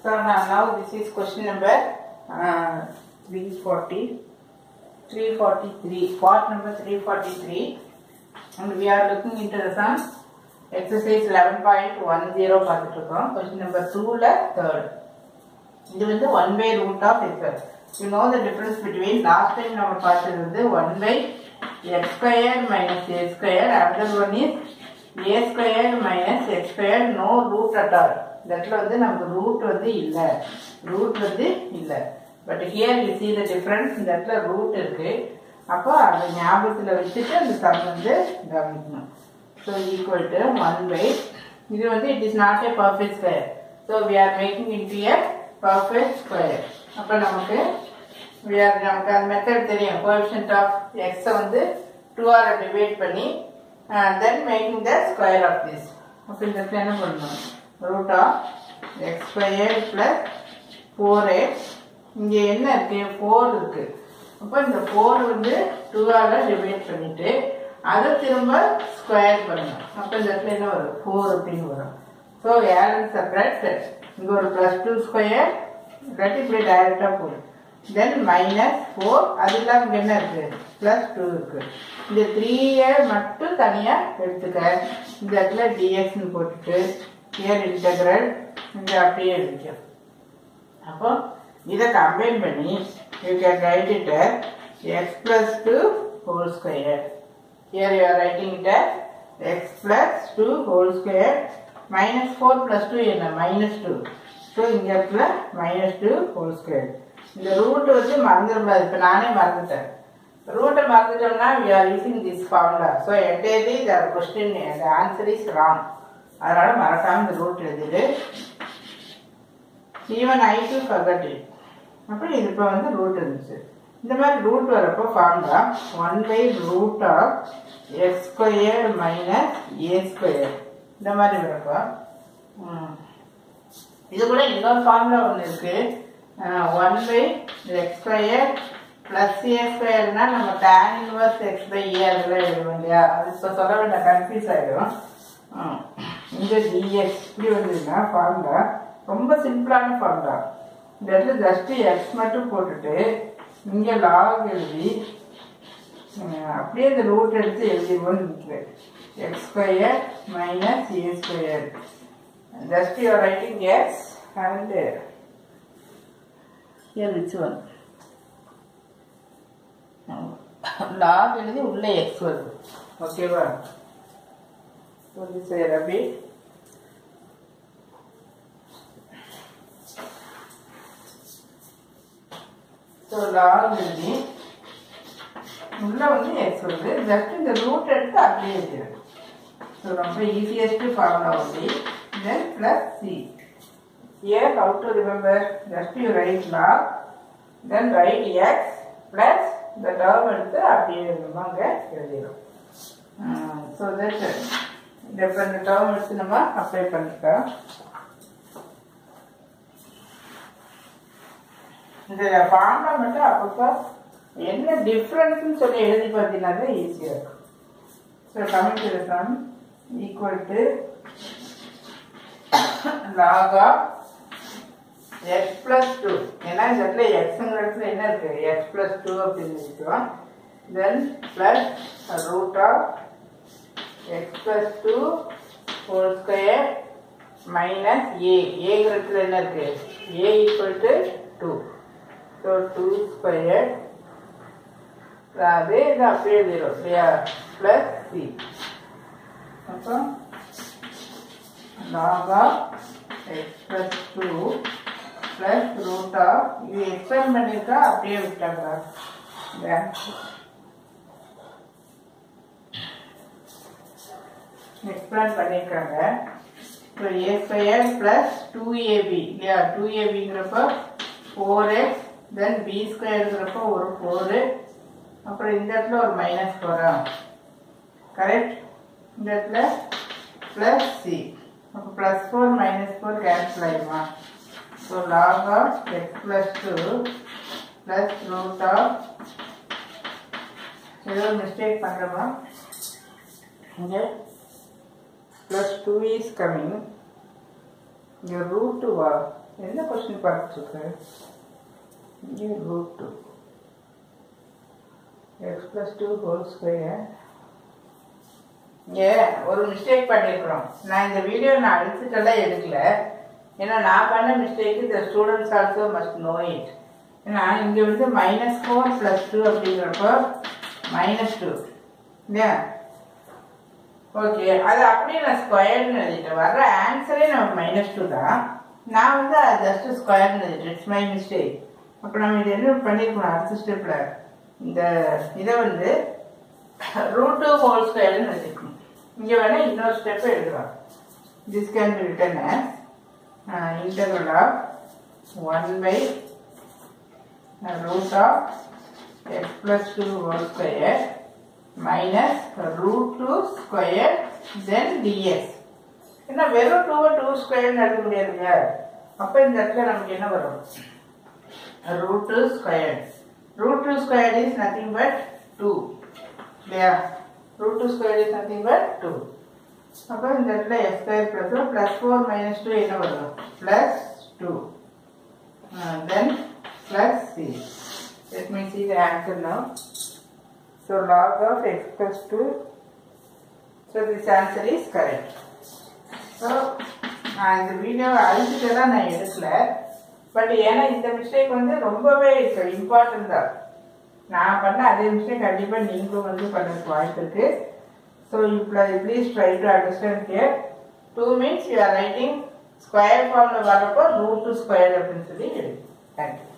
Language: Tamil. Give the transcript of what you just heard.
So now, now this is question number uh, 340, 343, part number 343 and we are looking into the sum exercise 11.10 பார்த்துட்டு இருக்கோம் question number 2ல third இது வந்து 1 by root of x you know the difference between last time நம்ம பார்த்தது வந்து 1 by x square minus a square another one is a square minus x square no root at all இந்த இடத்துல வந்து நமக்கு ரூட் வந்து இல்ல ரூட் வந்து இல்ல but here you see the difference இந்த இடத்துல ரூட் இருக்கு அப்போ அந்த ஞாபகத்துல வச்சுட்டு அந்த சம் வந்து கவனிக்கணும் so equal to one by இது வந்து it is not a perfect square so we are making into a perfect square அப்போ நமக்கு we are நமக்கு அந்த மெத்தட் தெரியும் கோஎஃபிஷியன்ட் ஆஃப் எக்ஸை வந்து டூ ஆர் டிவைட் பண்ணி then making the square of this அப்போ இந்த இடத்துல என்ன பண்ணணும் root of x square plus four x இங்கே என்ன இருக்கு ஃபோர் இருக்கு அப்போ இந்த ஃபோர் வந்து டூவால் டிவைட் பண்ணிட்டு அதை திரும்ப ஸ்கொயர் பண்ணணும் அப்போ இந்த இடத்துல என்ன வரும் ஃபோர் அப்படின்னு வரும் ஸோ ஏழன் செப்பரேட் இங்கே ஒரு ப்ளஸ் டூ ஸ்கொயர் இல்லாட்டி இப்படி டைரெக்டாக போடும் தென் மைனஸ் ஃபோர் அது இல்லாமல் இங்கே என்ன இருக்கு ப்ளஸ் டூ இருக்கு இந்த த்ரீயை மட்டும் தனியாக எடுத்துக்க இந்த இடத்துல டிஎக்ஸ்னு போட்டுட்டு இயர் இன்டெக்ரல் இங்கே அப்படியே எழுதிக்கும் அப்போ இதை கம்பைன் பண்ணி you can write it x plus two whole square here you are writing it x plus two whole square minus four plus two என்ன மைனஸ் டூ ஸோ இங்கே இடத்துல மைனஸ் டூ ஹோல் ஸ்கொயர் இந்த ரூட் வந்து மறந்துடக்கூடாது இப்போ நானே மறந்துட்டேன் ரூட்டை மறந்துட்டோம்னா we are using this formula so entirely the question the answer is wrong அதனால மறக்காம இந்த ரூட் எழுதிடு even I do forget it அப்புறம் இது இப்போ வந்து ரூட் இருந்துச்சு இந்த மாதிரி ரூட் வரப்போ formula one by root of x square minus a square இந்த மாதிரி வரப்போ ம். இது கூட இன்னொரு ஃபார்முலா ஒன்று இருக்கு one by x square plus a ஸ்கொயர்னா நம்ம tan inverse x by a அதெல்லாம் எழுதுவோம் இல்லையா அது இப்போ சொல்ல வேண்டாம் கன்ஃபியூஸ் ஆகிடும் இந்த டிஎக்ஸ் இப்படி வந்ததுன்னா ஃபார்முலா ரொம்ப சிம்பிளான ஃபார்முலா இந்த இடத்துல ஜஸ்ட் எக்ஸ் மட்டும் போட்டுட்டு இங்கே லாக் எழுதி அஹ், அப்படியே இந்த ரூட் எடுத்து எழுதிடுவோம்னு நினைக்கிறேன் x square minus a square just you are writing x and here which one log எழுதி உள்ள எக்ஸ் வருது ஓகேவா ஸோ திஸ் ரபி ஸோ லாக் எழுதி உள்ள வந்து எக்ஸ் வருது ஜஸ்ட் இந்த ரூட் எடுத்து அப்படியே எழுதிடும் ஸோ ரொம்ப easiest formula only then plus c Here, how to remember? Just you write log, then write x plus the term எடுத்து அப்படியே எழுதுமாங்க எழுதிடும் ஸோ தட் இப்போ இந்த டேர்ம் எடுத்து நம்ம அப்ளை பண்ணிக்கலாம் இந்த ஃபார்முலா மட்டும் அப்பப்போ என்ன டிஃப்ரென்ஸ்னு சொல்லி எழுதி பார்த்தீங்கன்னா ஈஸியாக இருக்கும் so coming to sum equal to log of x plus 2 ஏன்னா இந்த இடத்துல xங்கிற இடத்துல என்ன இருக்கு x plus 2 அப்படின்னு இருக்கோம் then plus root of x plus 2 whole square minus a a ங்கிற இடத்துல என்ன இருக்கு a equal to 2 so 2 square அதே இது அப்படியே எழுதிடும் இல்லையா plus c அப்புறம் log of x plus 2 plus root of இது எக்ஸ்பிளைன் பண்ணியிருக்கா அப்படியே விட்டாங்க எக்ஸ்பிளைன் பண்ணியிருக்காங்க so a square plus two ab இல்லையா டூ ஏபிங்கிறப்ப ஃபோர் எக்ஸ் தென் பி ஸ்கொயருங்கிறப்ப ஒரு ஃபோரு அப்புறம் இந்த இடத்துல ஒரு மைனஸ் ஃபோரா கரெக்ட் இந்த இடத்துல ப்ளஸ் சி அப்போ plus four minus four cancel ஆகிடுமா so log of x plus two plus root of ஏதோ மிஸ்டேக் பண்ணுறோமா இங்கே ப்ளஸ் டூ இஸ் கம்மிங் இங்கே ரூட் என்ன கொஸ்டின் பார்த்துருக்கு இங்கே root two x plus two whole square இங்கே ஒரு மிஸ்டேக் பண்ணியிருக்கிறோம் நான் இந்த வீடியோ நான் அழிச்சிட்டெல்லாம் எடுக்கல ஏன்னா நான் பண்ண mistake the students also must know it ஏன்னா இங்கே வந்து மைனஸ் ஃபோர் ப்ளஸ் டூ அப்படிங்கிறப்போ மைனஸ் டூ இல்லையா ஓகே அது அப்படியே நான் ஸ்கொயர்னு எழுதிட்டேன் வர்ற ஆன்சரே நமக்கு மைனஸ் டூ தான் நான் வந்து ஜஸ்ட் ஸ்கொயர்னு எழுதிட்டேன் இட்ஸ் மை மிஸ்டேக் அப்போ நம்ம இது என்ன பண்ணியிருக்கணும் அடுத்த ஸ்டெப்பில் இந்த இதை வந்து ரூட் டூ ஹோல் ஸ்கொயர்னு எழுதிக்கணும் இங்கே வேணால் இன்னொரு ஸ்டெப்பை எழுதலாம் this can be written as integral of 1 by root of x plus 2 whole square minus root 2 square then ds என்ன வெறும் டூ டூ ஸ்கொயர்னு எடுக்க முடியாதுங்க அப்போ இந்த இடத்துல நமக்கு என்ன வரும் root two square root two square is nothing but two இல்லையா root two square is nothing but two அப்போ இந்த இடத்துல s square plus plus four minus two என்ன வரும் plus two then plus c let me see the answer now so log of x plus two so this answer is correct so நான் இந்த வீடியோவை அழிச்சிட்டெல்லாம் நான் எடுக்கல பட் ஏன்னா இந்த மிஸ்டேக் வந்து ரொம்பவே இம்பார்ட்டன்ட் தான் நான் பண்ண அதே மிஸ்டேக் கண்டிப்பாக நீங்களும் வந்து பண்ணதுக்கு வாய்ப்பு இருக்குது So you pl- please try to understand here. 2 means you are writing square form வரப்போ root to square அப்படின்னு சொல்லி எழுது. Thank you.